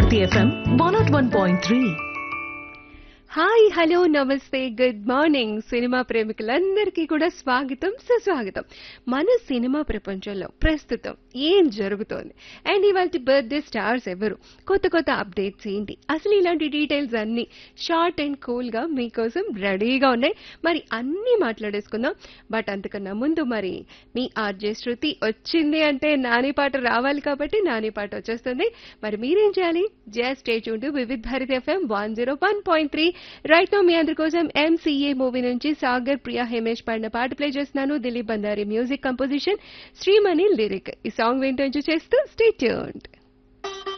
Bharti FM 101.3. Hi hello నమస్తే good morning సినిమా ప్రేమికులందరికీ కూడా స్వాగతం సుస్వాగతం మన సినిమా ప్రపంచంలో ప్రస్తుతం ఏం జరుగుతోంది అండ్ ఇవాళ బర్త్డే స్టార్స్ ఎవరు కొత్త కొత్త అప్డేట్స్ ఏంటి అసలు ఇలాంటి డీటెయిల్స్ అన్ని షార్ట్ అండ్ కూల్ గా మీకోసం రెడీగా ఉన్నాయి మరి అన్ని మాట్లాడేసుకుందాం బట్ అంతకన్నా ముందు మరి మీ ఆర్జే శృతి వచ్చింది అంటే నాని పాట రావాలి కాబట్టి నాని పాట వచ్చేస్తుంది మరి మీరేం చేయాలి జస్ట్ స్టేజ్ ఉంటూ Vividh Bharati FM one zero one point three right no మీ అందరి కోసం ఎంసీఏ మూవీ నుంచి సాగర్ ప్రియా హేమేష్ పాడిన పాట ప్లే చేస్తున్నాను Dileep Bandari music composition Srimani lyric ఈ సాంగ్ వింటూ చేస్తూ స్టే ట్యూన్డ్